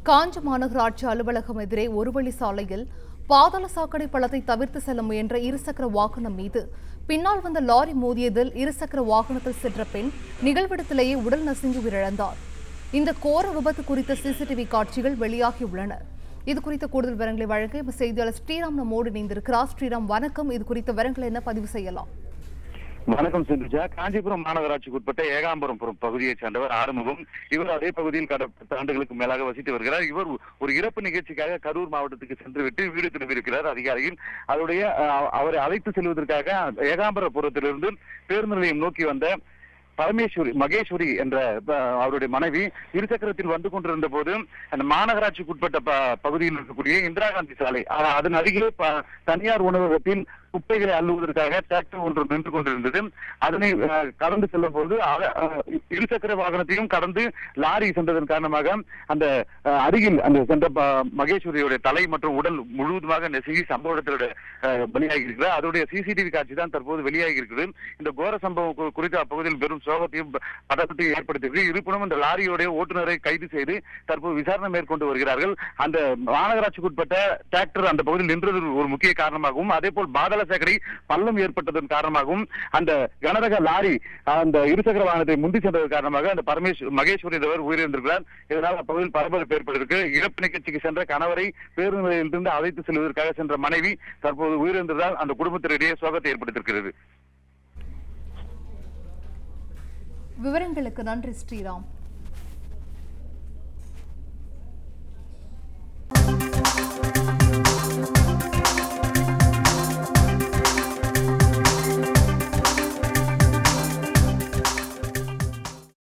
காஞ்சி மாநகராட்சி அலுவலகம் எதிரே ஒரு வழி சாலையில் பாதாள சாக்கடை பள்ளத்தை தவிர்த்து செல்ல முயன்ற இருசக்கர வாகனம் மீது பின்னால் வந்த லாரி மோதியதில் இருசக்கர வாகனத்தில் சென்ற பெண் நிகழ்விடத்திலேயே உடல் நசுங்கி உயிரிழந்தார் இந்த கோர விபத்து குறித்த சிசிடிவி காட்சிகள் வெளியாகியுள்ளன இது குறித்த கூடுதல் விவரங்களை வழங்க எமது செய்தியாளர் ஸ்ரீராம் நம்மோடு இணைந்திருக்கிறார் ஸ்ரீராம் வணக்கம் இது குறித்த விவரங்களை என்ன பதிவு செய்யலாம் வணக்கம் சிந்துஜா காஞ்சிபுரம் மாநகராட்சிக்கு உட்பட்ட ஏகாம்பரம் புரம் பகுதியைச் சேர்ந்தவர் ஆறுமுகம் இவர் அதே பகுதியில் கடந்த பத்து ஆண்டுகளுக்கு மேலாக வசித்து வருகிறார் இவர் ஒரு இறப்பு நிகழ்ச்சிக்காக கரூர் மாவட்டத்துக்கு சென்றுவிட்டு வீடு திரும்பியிருக்கிறார் அதிகாரியில் அவருடைய அஹ், அவரை அழைத்து செல்வதற்காக ஏகாம்பரபுரத்திலிருந்து பேருந்து நிலையம் நோக்கி வந்த பரமேஸ்வரி மகேஸ்வரி என்ற அஹ், அவருடைய மனைவி இருசக்கரத்தில் வந்து கொண்டிருந்த போது அந்த மாநகராட்சிக்கு உட்பட்ட ப- பகுதியில் இருக்கக்கூடிய இந்திரா காந்தி சாலை அஹ், அதன் அருகே ப- தனியார் உணவகத்தில் குப்பைகளை அள்ளுவதற்காக டிராக்டர் ஒன்று நின்று கொண்டிருந்தது அதனை அஹ், கடந்து செல்லும் போது அக- அஹ், இருசக்கர வாகனத்தையும் கடந்து லாரி சென்றதன் காரணமாக அந்த அஹ், அருகில் அந்த சென்ற ப- மகேஸ்வரியுடைய தலை மற்றும் உடல் முழுவதுமாக நெசுங்கி சம்பவ இடத்துல அஹ், பலியாகி இருக்கிறார் அதனுடைய சிசிடிவி காட்சி தான் தற்போது வெளியாகி இருக்குது இந்த கோர சம்பவம் கு- குறித்து அப்பகுதியில் பெரும் சோகத்தையும் ப- பதட்டத்தையும் ஏற்படுத்தியிருக்கு இருப்பினும் இந்த லாரியோடைய ஓட்டுநரை கைது செய்து தற்போது விசாரணை மேற்கொண்டு வருகிறார்கள் அந்த மாநகராட்சிக்கு உட்பட்ட டிராக்டர் அந்த பகுதியில் நின்றது ஒரு முக்கிய காரணமாகவும் அதே போல் பாதாள சாக்கடை பள்ளம் ஏற்பட்டதன் காரணமாகவும் அந்த கனரக லாரி அந்த இருசக்கர வாகனத்தை முந்தி சென்றதன் காரணமாக அந்த பரமேஷ் மகேஸ்வரி என்பவர் உயிரிழந்திருக்கிறார் இதனால் அப்பகுதியில் பரபரப்பு ஏற்பட்டிருக்கு இறப்பு நிகழ்ச்சிக்கு சென்ற கணவரை பேருந்து நிலையத்திலிருந்து அழைத்து செல்வதற்காக சென்ற மனைவி தற்போது உயிரிழந்ததால் அந்த குடும்பத்தினரிடையே சோகத்தை ஏற்படுத்தியிருக்கிறது விவரங்களுக்கு நன்றி ஸ்ரீராம்